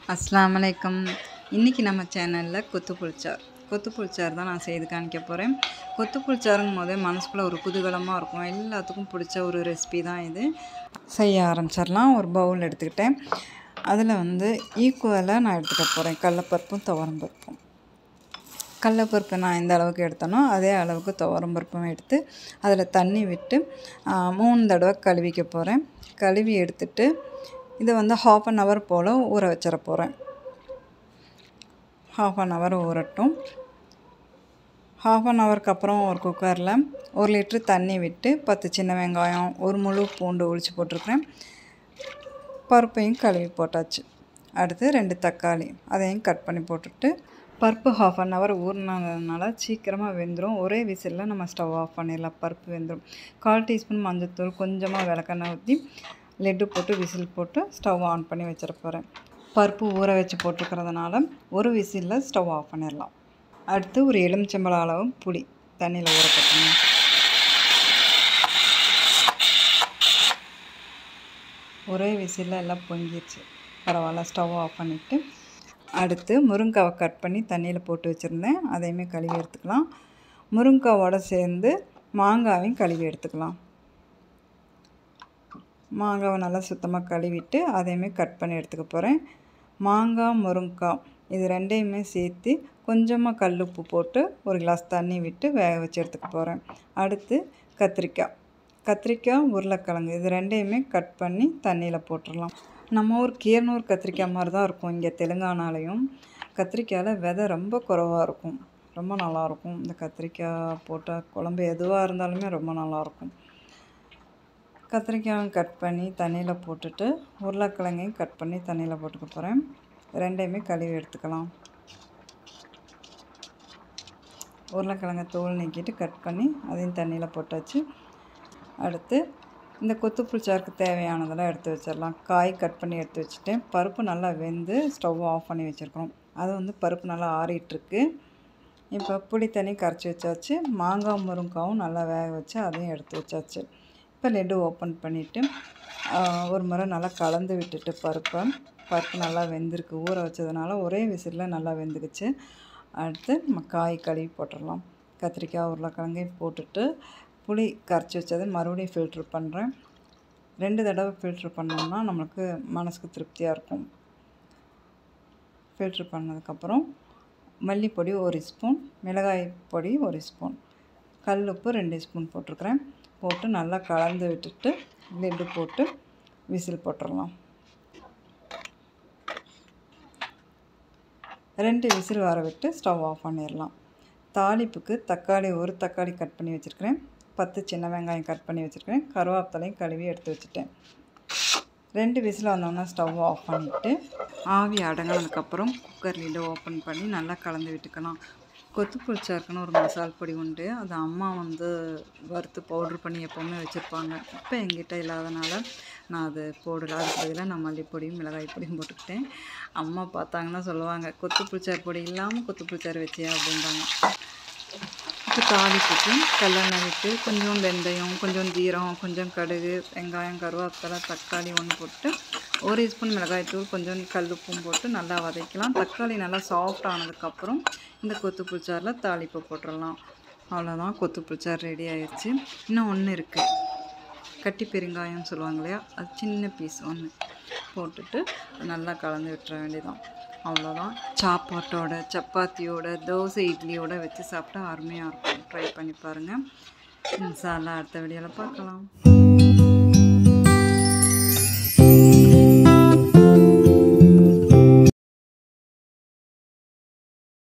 அஸ்ஸலாமு அலைக்கும் இன்றைக்கி நம்ம சேனலில் கொத்து புளிச்சார் கொத்து புளிச்சார் தான் நான் செய்து காமிக்க போகிறேன் கொத்து புளிச்சாருங்கும் போதே மனசுக்குள்ளே ஒரு குதூகலமாக இருக்கும் எல்லாத்துக்கும் பிடிச்ச ஒரு ரெசிபி தான் இது செய்ய ஆரம்பிச்சிடலாம் ஒரு பவுல் எடுத்துக்கிட்டேன் அதில் வந்து ஈக்குவலாக நான் எடுத்துக்க போகிறேன் கடலப்பருப்பும் துவரம்பருப்பும் கடலப்பருப்பு நான் எந்த அளவுக்கு எடுத்தனோ அதே அளவுக்கு துவரம்பருப்பும் எடுத்து அதில் தண்ணி விட்டு ஆ, மூணு தடவை கழுவிக்க போகிறேன் கழுவி எடுத்துட்டு இதை வந்து ஹாஃப் அன் ஹவர் போல் ஊற வச்சிட போகிறேன் ஹாஃப் அன் ஹவர் ஊறட்டும் ஹாஃப் அன் ஹவருக்கு அப்புறம் ஒரு குக்கரில் ஒரு லிட்ரு தண்ணி விட்டு பத்து சின்ன வெங்காயம் ஒரு முழு பூண்டு உளிச்சு போட்டிருக்கிறேன் பருப்பையும் கழுவி போட்டாச்சு அடுத்து ரெண்டு தக்காளி அதையும் கட் பண்ணி போட்டுட்டு பருப்பு ஹாஃப் அன் ஹவர் ஊறினதுனால சீக்கிரமாக வெந்துடும் ஒரே விசிலில் நம்ம ஸ்டவ் ஆஃப் பண்ணிடலாம் பருப்பு வெந்துடும் கால் டீஸ்பூன் மஞ்சள்தூள் கொஞ்சமாக விளக்கெண்ணெய் ஊற்றி லெட்டு போட்டு விசில் போட்டு ஸ்டவ் ஆன் பண்ணி வச்சிட போகிறேன் பருப்பு ஊற வச்சு போட்டுக்கிறதுனால ஒரு விசிலில் ஸ்டவ் ஆஃப் பண்ணிடலாம் அடுத்து ஒரு எலுமிச்சம்பழம் அளவு புளி தண்ணியில் ஊற போட்டுருங்க ஒரே விசிலில் எல்லாம் பொங்கிடுச்சு பரவாயில்ல ஸ்டவ் ஆஃப் பண்ணிவிட்டு அடுத்து முருங்காவை கட் பண்ணி தண்ணியில் போட்டு வச்சுருந்தேன் அதையுமே கழுவி எடுத்துக்கலாம் முருங்காவோட சேர்ந்து மாங்காவையும் கழுவி எடுத்துக்கலாம் மாங்காவை நல்லா சுத்தமாக கழுவிட்டு அதையுமே கட் பண்ணி எடுத்துக்க போகிறேன் மாங்காய் முருங்காய் இது ரெண்டையுமே சேர்த்து கொஞ்சமாக கல் உப்பு போட்டு ஒரு கிளாஸ் தண்ணி விட்டு வேக வச்சு எடுத்துக்க போகிறேன் அடுத்து கத்திரிக்காய் கத்திரிக்காய் உருளைக்கிழங்கு இது ரெண்டையுமே கட் பண்ணி தண்ணியில் போட்டுடலாம் நம்ம ஊர் கீரனூர் கத்திரிக்காய் மாதிரி தான் இருக்கும் இங்கே தெலுங்கானாலையும் கத்திரிக்காயில் விதை ரொம்ப குறைவாக இருக்கும் ரொம்ப நல்லாயிருக்கும் இந்த கத்திரிக்காய் போட்ட குழம்பு எதுவாக இருந்தாலுமே ரொம்ப நல்லாயிருக்கும் கத்திரிக்காயும் கட் பண்ணி தண்ணியில் போட்டுட்டு உருளைக்கிழங்கையும் கட் பண்ணி தண்ணியில் போட்டுக்க போகிறேன் ரெண்டையுமே கழுவி எடுத்துக்கலாம் உருளைக்கிழங்க தோல் நீக்கிட்டு கட் பண்ணி அதையும் தண்ணியில் போட்டாச்சு அடுத்து இந்த கொத்து புளிச்சாருக்கு தேவையானதெல்லாம் எடுத்து வச்சிடலாம் காய் கட் பண்ணி எடுத்து வச்சுட்டேன் பருப்பு நல்லா வெந்து ஸ்டவ் ஆஃப் பண்ணி வச்சுருக்கோம் அது வந்து பருப்பு நல்லா ஆறிட்டுருக்கு இப்போ புளி தண்ணி கரைச்சி வச்சாச்சு மாங்காய் முருங்காவும் நல்லா வேக வச்சு அதையும் எடுத்து வச்சாச்சு இப்போ லெட்டு ஓப்பன் பண்ணிவிட்டு ஒரு முறை நல்லா கலந்து விட்டுட்டு பருப்பை பருப்பு நல்லா வெந்திருக்கு ஊற வச்சதுனால ஒரே விசிலில் நல்லா வெந்துக்குச்சு அடுத்து நம்ம காய் கழுவி போட்டுடலாம் கத்திரிக்காய் உருளைக்கிழங்கையும் போட்டுட்டு புளி கரைச்சி வச்சதை மறுபடியும் ஃபில்ட்ரு பண்ணுறேன் ரெண்டு தடவை ஃபில்ட்ரு பண்ணோம்னா நம்மளுக்கு மனசுக்கு திருப்தியாக இருக்கும் ஃபில்ட்ரு பண்ணதுக்கப்புறம் மல்லிப்பொடி ஒரு ஸ்பூன் மிளகாய் பொடி ஒரு ஸ்பூன் கல் உப்பு ரெண்டு ஸ்பூன் போட்டிருக்கிறேன் போட்டு நல்லா கலந்து விட்டுட்டு லெட்டு போட்டு விசில் போட்டுடலாம் ரெண்டு விசில் வர விட்டு ஸ்டவ் ஆஃப் பண்ணிடலாம் தாளிப்புக்கு தக்காளி ஒரு தக்காளி கட் பண்ணி வச்சுருக்கிறேன் பத்து சின்ன வெங்காயம் கட் பண்ணி வச்சுருக்கிறேன் கருவேப்பிலையும் கழுவி எடுத்து வச்சுட்டேன் ரெண்டு விசில் வந்தோம்னா ஸ்டவ் ஆஃப் பண்ணிவிட்டு ஆவி அடங்கினதுக்கப்புறம் குக்கர் லிட்டை ஓப்பன் பண்ணி நல்லா கலந்து விட்டுக்கலாம் கொத்து புளிச்சாருக்குன்னு ஒரு மசால் பொடி உண்டு அது அம்மா வந்து வறுத்து பவுட்ரு பண்ணி எப்போவுமே வச்சுருப்பாங்க இப்போ எங்கிட்ட இல்லாதனால நான் அது போடல அதுக்கு பதிலாக நான் மல்லிப்பொடியும் மிளகாய் பொடியும் போட்டுக்கிட்டேன் அம்மா பார்த்தாங்கன்னா சொல்லுவாங்க கொத்து புளிச்சார் பொடி இல்லாமல் கொத்து புளிச்சார் வச்சியா அப்படின்றாங்க இப்போ தாளிப்புக்கு கல்லெண்ணெய் விட்டு கொஞ்சம் வெந்தயம் கொஞ்சம் ஜீரகம் கொஞ்சம் கடுகு வெங்காயம் கருவேப்பிலை தக்காளி ஒன்று போட்டு ஒரு ஸ்பூன் மிளகாய்த்தூள் கொஞ்சம் கல்லுப்பும் போட்டு நல்லா வதக்கலாம் தக்காளி நல்லா சாஃப்ட் ஆனதுக்கப்புறம் இந்த கொத்து புளிச்சாரில் தாளிப்பு போட்டுடலாம் அவ்வளோதான் கொத்து புளிச்சார் ரெடி ஆயிடுச்சு இன்னும் ஒன்று இருக்குது கட்டி பெருங்காயம் சொல்லுவாங்க இல்லையா அது சின்ன பீஸ் ஒன்று போட்டுட்டு நல்லா கலந்து விட்டுற வேண்டியதான் அவ்வளோதான் சாப்பாட்டோட சப்பாத்தியோட தோசை இட்லியோட வச்சு சாப்பிட்டா அருமையாக இருக்கும் ட்ரை பண்ணி பாருங்கள் இன்ஷா அல்லாஹ் அடுத்த வீடியோவில் பார்க்கலாம்